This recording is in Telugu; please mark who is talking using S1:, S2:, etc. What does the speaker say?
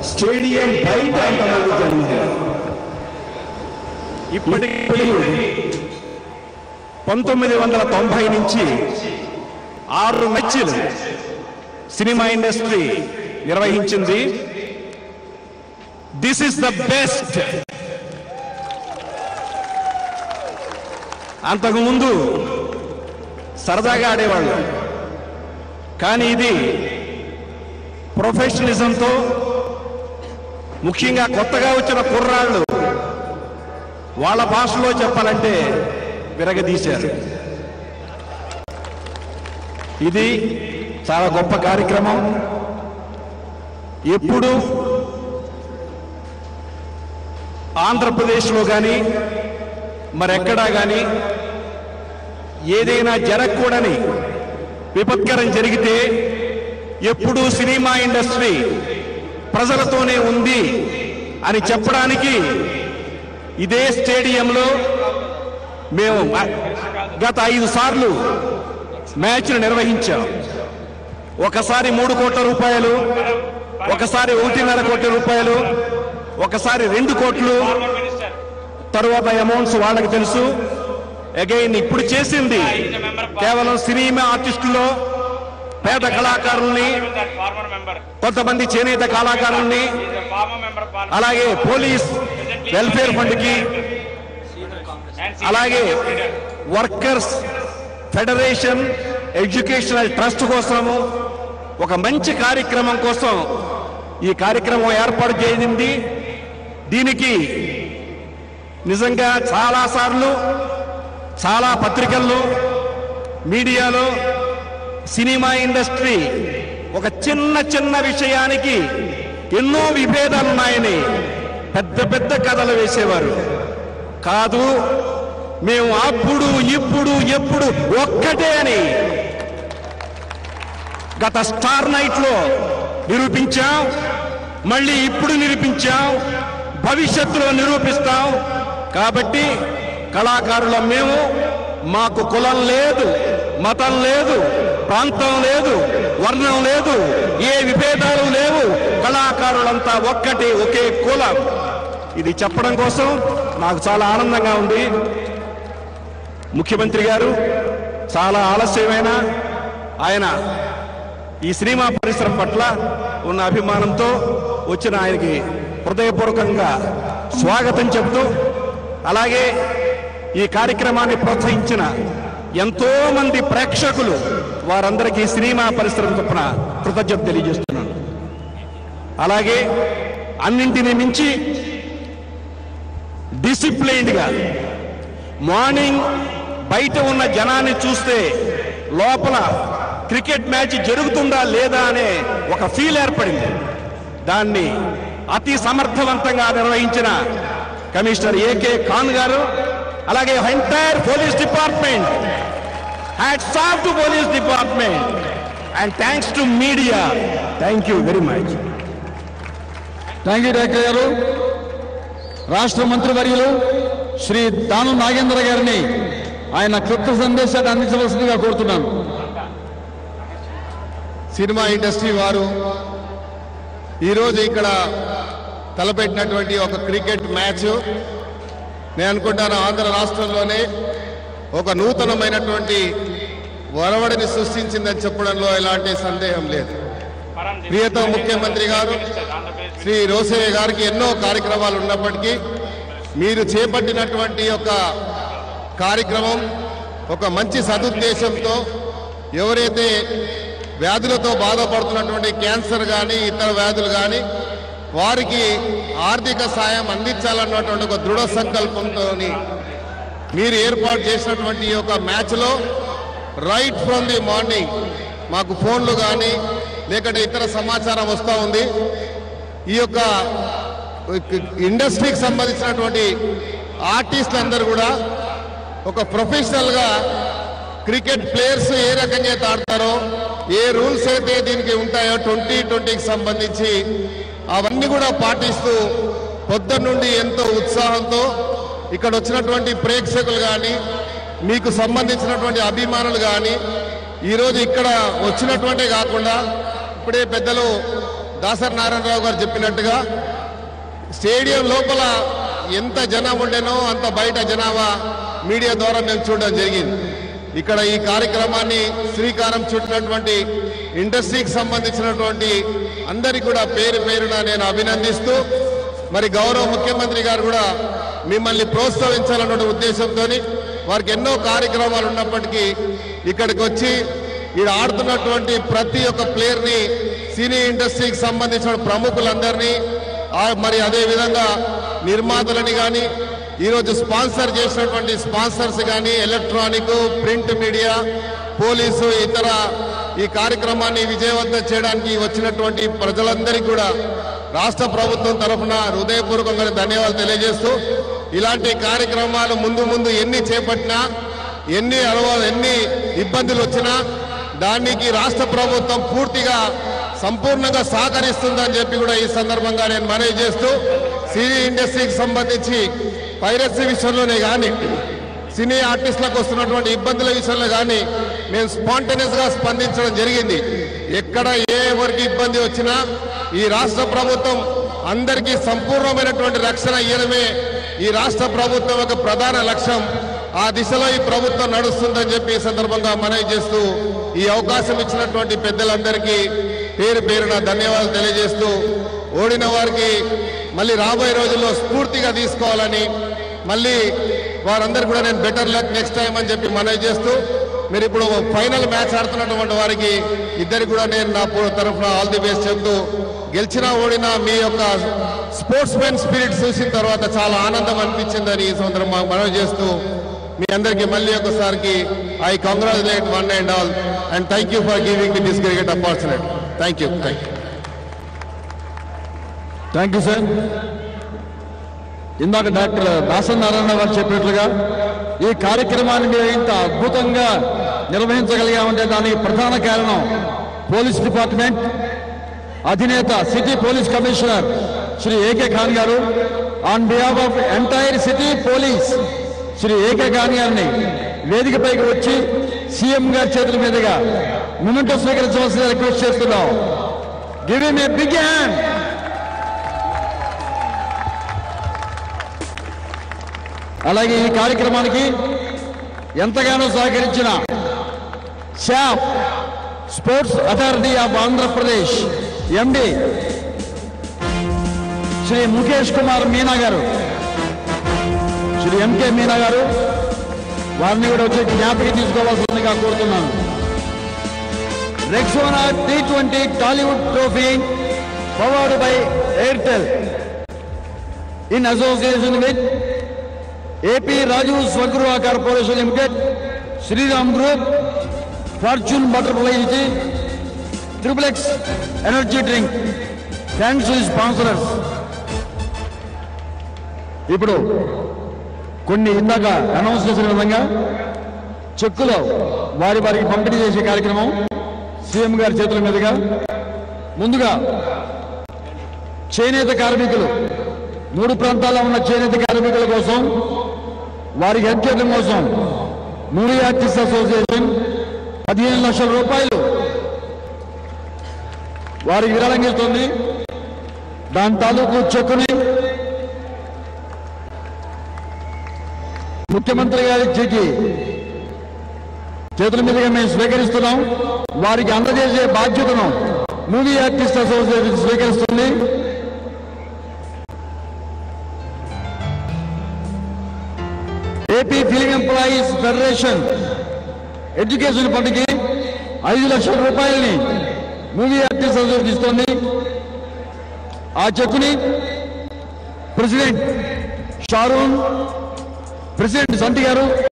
S1: స్టేడియం బయట అంతమంది జరిగింది
S2: ఇప్పటికీ పంతొమ్మిది వందల తొంభై నుంచి ఆరు మ్యాచ్లు సినిమా ఇండస్ట్రీ నిర్వహించింది దిస్ ఇస్ ద బెస్ట్ అంతకుముందు సరదాగా ఆడేవాళ్ళు కానీ ఇది ప్రొఫెషనలిజంతో ముఖ్యంగా కొత్తగా వచ్చిన కుర్రాళ్ళు వాళ్ళ భాషలో చెప్పాలంటే విరగదీశారు ఇది చాలా గొప్ప కార్యక్రమం ఎప్పుడు ఆంధ్రప్రదేశ్లో కానీ మరెక్కడా కానీ ఏదైనా జరగకూడని విపత్కరం జరిగితే ఎప్పుడూ సినిమా ఇండస్ట్రీ ప్రజలతోనే ఉంది అని చెప్పడానికి ఇదే స్టేడియంలో మేము గత ఐదు సార్లు మ్యాచ్లు నిర్వహించాం ఒకసారి మూడు కోట్ల రూపాయలు ఒకసారి ఒకటిన్నర కోట్ల రూపాయలు ఒకసారి రెండు కోట్లు తరువాత అమౌంట్స్ వాళ్ళకి తెలుసు అగైన్ ఇప్పుడు చేసింది కేవలం సినిమా ఆర్టిస్టులో పేద కళాకారుల్ని
S3: ఫార్మర్ మెంబర్
S2: కొంతమంది చేనేత కళాకారుల్ని
S3: ఫార్మర్ మెంబర్
S2: అలాగే పోలీస్ వెల్ఫేర్ ఫండ్కి అలాగే వర్కర్స్ ఫెడరేషన్ ఎడ్యుకేషనల్ ట్రస్ట్ కోసము ఒక మంచి కార్యక్రమం కోసం ఈ కార్యక్రమం ఏర్పాటు చేసింది దీనికి నిజంగా చాలా సార్లు చాలా పత్రికల్లో మీడియాలో సినిమా ఇండస్ట్రీ ఒక చిన్న చిన్న విషయానికి ఎన్నో విభేదాలు ఉన్నాయని పెద్ద పెద్ద కథలు వేసేవారు కాదు మేము అప్పుడు ఇప్పుడు ఎప్పుడు ఒక్కటే అని గత స్టార్ నైట్ లో నిరూపించాం మళ్ళీ ఇప్పుడు నిరూపించాం భవిష్యత్తులో నిరూపిస్తాం కాబట్టి కళాకారుల మేము మాకు కులం లేదు మతం లేదు ప్రాంతం లేదు వర్ణం లేదు ఏ విభేదాలు లేవు కళాకారులంతా ఒక్కటి ఒకే కులం ఇది చెప్పడం కోసం నాకు చాలా ఆనందంగా ఉంది ముఖ్యమంత్రి గారు చాలా ఆలస్యమైన ఆయన ఈ సినిమా పరిశ్రమ పట్ల ఉన్న అభిమానంతో వచ్చిన ఆయనకి హృదయపూర్వకంగా స్వాగతం చెబుతూ అలాగే ఈ కార్యక్రమాన్ని ప్రోత్సహించిన ఎంతో మంది ప్రేక్షకులు వారందరికీ సినిమా పరిశ్రమ తరపున కృతజ్ఞత తెలియజేస్తున్నాను అలాగే అన్నింటినీ మించి డిసిప్లైన్డ్గా మార్నింగ్ బయట ఉన్న జనాన్ని చూస్తే లోపల క్రికెట్ మ్యాచ్ జరుగుతుందా లేదా అనే ఒక ఫీల్ ఏర్పడింది దాన్ని అతి సమర్థవంతంగా నిర్వహించిన కమిషనర్ ఏకే ఖాన్ గారు అలాగే entire police department hats off to police department and thanks to media thank you very much
S4: thank you director గారు రాష్ట్ర మంత్రివర్యులు శ్రీ దాను నాగేంద్ర గారిని ఆయన క్లుప్త సందేశాన్ని అందించవలసిందిగా కోరుతున్నాను
S5: సినిమా ఇండస్ట్రీ వారు ఈరోజు ఇక్కడ తలపెట్టినటువంటి ఒక క్రికెట్ మ్యాచ్ నేను అనుకుంటాను ఆంధ్ర రాష్ట్రంలోనే ఒక నూతనమైనటువంటి వరవడిని సృష్టించిందని చెప్పడంలో ఎలాంటి సందేహం లేదు ప్రియతమ ముఖ్యమంత్రి గారు శ్రీ రోసయ్య గారికి ఎన్నో కార్యక్రమాలు ఉన్నప్పటికీ మీరు చేపట్టినటువంటి ఒక కార్యక్రమం ఒక మంచి సదుద్దేశంతో ఎవరైతే వ్యాధులతో బాధపడుతున్నటువంటి క్యాన్సర్ కానీ ఇతర వ్యాధులు కానీ వారికి ఆర్థిక సాయం అందించాలన్నటువంటి ఒక దృఢ సంకల్పంతో మీరు ఏర్పాటు చేసినటువంటి ఈ యొక్క మ్యాచ్లో రైట్ ఫ్రమ్ ది మార్నింగ్ మాకు ఫోన్లు కానీ లేకుంటే ఇతర సమాచారం వస్తూ ఉంది ఈ యొక్క ఇండస్ట్రీకి సంబంధించినటువంటి ఆర్టిస్టులు అందరూ కూడా ఒక ప్రొఫెషనల్గా క్రికెట్ ప్లేయర్స్ ఏ రకంగా అయితే ఆడతారో ఏ రూల్స్ అయితే దీనికి ఉంటాయో ట్వంటీ ట్వంటీకి సంబంధించి అవన్నీ కూడా పాటిస్తూ పొద్దున్న నుండి ఎంతో ఉత్సాహంతో ఇక్కడ వచ్చినటువంటి ప్రేక్షకులు కానీ మీకు సంబంధించినటువంటి అభిమానులు కానీ ఈరోజు ఇక్కడ వచ్చినటువంటే కాకుండా ఇప్పుడే పెద్దలు దాసరి నారాయణరావు గారు చెప్పినట్టుగా స్టేడియం లోపల ఎంత జనం ఉండేనో అంత బయట జనాభా మీడియా ద్వారా మేము చూడడం జరిగింది ఇక్కడ ఈ కార్యక్రమాన్ని శ్రీకారం చుట్టినటువంటి ఇండస్ట్రీకి సంబంధించినటువంటి అందరికీ కూడా పేరు పేరున నేను అభినందిస్తూ మరి గౌరవ ముఖ్యమంత్రి గారు కూడా మిమ్మల్ని ప్రోత్సహించాలన్న ఉద్దేశంతో వారికి ఎన్నో కార్యక్రమాలు ఉన్నప్పటికీ ఇక్కడికి వచ్చి ఇక్కడ ఆడుతున్నటువంటి ప్రతి ఒక్క ప్లేయర్ని సినీ ఇండస్ట్రీకి సంబంధించిన ప్రముఖులందరినీ ఆ మరి అదే విధంగా నిర్మాతలని కానీ ఈరోజు స్పాన్సర్ చేసినటువంటి స్పాన్సర్స్ కానీ ఎలక్ట్రానిక్ ప్రింట్ మీడియా పోలీసు ఇతర ఈ కార్యక్రమాన్ని విజయవంతం చేయడానికి వచ్చినటువంటి ప్రజలందరికీ కూడా రాష్ట్ర ప్రభుత్వం తరఫున హృదయపూర్వకంగా ధన్యవాదాలు తెలియజేస్తూ ఇలాంటి కార్యక్రమాలు ముందు ముందు ఎన్ని చేపట్టినా ఎన్ని అనుభవాలు ఎన్ని ఇబ్బందులు వచ్చినా దానికి రాష్ట్ర ప్రభుత్వం పూర్తిగా సంపూర్ణంగా సహకరిస్తుందని చెప్పి కూడా ఈ సందర్భంగా నేను మనవి చేస్తూ సినీ ఇండస్ట్రీకి సంబంధించి పైరసీ విషయంలోనే కానీ సినీ ఆర్టిస్టులకు వస్తున్నటువంటి ఇబ్బందుల విషయంలో కానీ మేము స్పాంటేనియస్ గా స్పందించడం జరిగింది ఎక్కడ ఏ ఎవరికి ఇబ్బంది వచ్చినా ఈ రాష్ట్ర ప్రభుత్వం అందరికీ సంపూర్ణమైనటువంటి రక్షణ ఇవ్వడమే ఈ రాష్ట్ర ప్రభుత్వం యొక్క ప్రధాన లక్ష్యం ఆ దిశలో ఈ ప్రభుత్వం నడుస్తుందని చెప్పి ఈ సందర్భంగా మనవి చేస్తూ ఈ అవకాశం ఇచ్చినటువంటి పెద్దలందరికీ పేరు పేరున ధన్యవాదాలు తెలియజేస్తూ ఓడిన వారికి మళ్ళీ రాబోయే రోజుల్లో స్ఫూర్తిగా తీసుకోవాలని మళ్ళీ వారందరూ కూడా నేను బెటర్ లక్ నెక్స్ట్ టైం అని చెప్పి మనవి చేస్తూ మీరు ఇప్పుడు ఫైనల్ మ్యాచ్ ఆడుతున్నటువంటి వారికి ఇద్దరికి కూడా నేను నా పూ- తరఫున ఆల్ ది బెస్ట్ చెప్తూ గెలిచినా ఓడినా మీ యొక్క స్పోర్ట్స్ మెన్ స్పిరిట్ చూసిన తర్వాత చాలా ఆనందం అనిపించిందని ఈ సందర్భం మనవి చేస్తూ మీ అందరికీ మళ్ళీ ఒకసారికి I congratulate one and all and thank you for giving me this cricket opportunity thank you thank you
S4: thank you sir ఇందాక డాక్టర్ దాసన్ నారాయణ గారు చెప్పినట్లుగా ఈ కార్యక్రమాన్ని మీరు ఇంత అద్భుతంగా నిర్వహించగలిగామంటే దానికి ప్రధాన కారణం పోలీస్ డిపార్ట్మెంట్ అధినేత city police commissioner Shri AK Khan గారు on behalf of entire city police Shri AK Khan గారిని వేదికపైకి వచ్చి సీఎం గారి చేతుల మీదుగా మొమెంటో స్వీకరించవలసిందిగా రిక్వెస్ట్ చేస్తున్నాం give him a big hand అలాగే ఈ కార్యక్రమానికి ఎంతగానో సహకరించిన SAAP sports authority of Andhra Pradesh MD Shri Mukesh Kumar Meena గారు శ్రీ ఎంకే మీనా గారు వారిని కూడా వచ్చి జ్ఞాపకం తీసుకోవాల్సిందిగా కోరుతున్నాను Rexona T twenty Tollywood trophy powered by Airtel in association with AP Raju Swagruha corporation limited Sriram group Fortune butterfly ఇది triple X energy drink thanks sponsorers ఇప్పుడు కొన్ని ఇందాక అనౌన్స్ చేసిన విధంగా చెక్కులో వారి వారికి పంపిణీ చేసే కార్యక్రమం సీఎం గారి చేతుల మీదుగా ముందుగా చేనేత కార్మికులు మూడు ప్రాంతాల్లో ఉన్న చేనేత కార్మికుల కోసం వారికి హెల్ప్ చేయడం కోసం మూవీ ఆర్టిస్ట్ అసోసియేషన్ పదిహేను లక్షల రూపాయలు వారికి విరాళంగా ఇస్తుంది దాని తాలూకు చెక్కుని ముఖ్యమంత్రి గారి చేతి చేతుల మీదుగా మేము స్వీకరిస్తున్నాం వారికి అందజేసే బాధ్యతను మూవీ ఆర్టిస్ట్ అసోసియేషన్ స్వీకరిస్తుంది AP film employees federation education ఫండ్కి ఐదు లక్షల రూపాయలని మూవీ ఆర్టిస్ట్ అసోసియేషన్ ఇస్తోంది ఆ చెక్కుని ప్రెసిడెంట్ షారూన్ ప్రెసిడెంట్ సంటి గారు